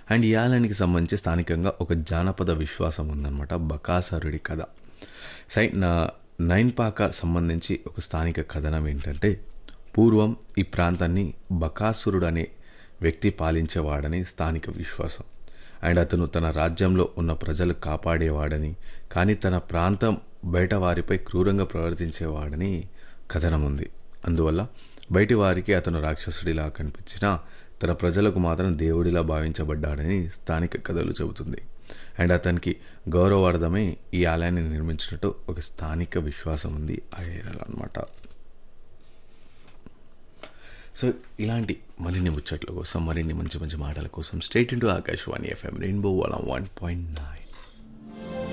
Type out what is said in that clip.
and ఈ ఆలయానికి సంబంధించి స్థానికంగా ఒక జానపద విశ్వాసం ఉందన్నమాట బకాసురుడి కథ సై నా నైన్పాక సంబంధించి ఒక స్థానిక కథనం ఏంటంటే పూర్వం ఈ ప్రాంతాన్ని బకాసురుడు అనే వ్యక్తి పాలించేవాడని స్థానిక విశ్వాసం అండ్ అతను తన రాజ్యంలో ఉన్న ప్రజలు కాపాడేవాడని కానీ తన ప్రాంతం బయట వారిపై క్రూరంగా ప్రవర్తించేవాడని కథనం ఉంది అందువల్ల బయటి వారికి అతను రాక్షసుడిలా కనిపించినా తన ప్రజలకు మాత్రం దేవుడిలా భావించబడ్డాడని స్థానిక కథలు చెబుతుంది అండ్ అతనికి గౌరవార్థమే ఈ ఆలయాన్ని నిర్మించినట్టు ఒక స్థానిక విశ్వాసం ఉంది ఆ ఏరియాలో అనమాట సో ఇలాంటి మరిన్ని ముచ్చట్ల కోసం మరిన్ని మంచి మంచి మాటల కోసం state into Akashvani FM rainbow one one point nine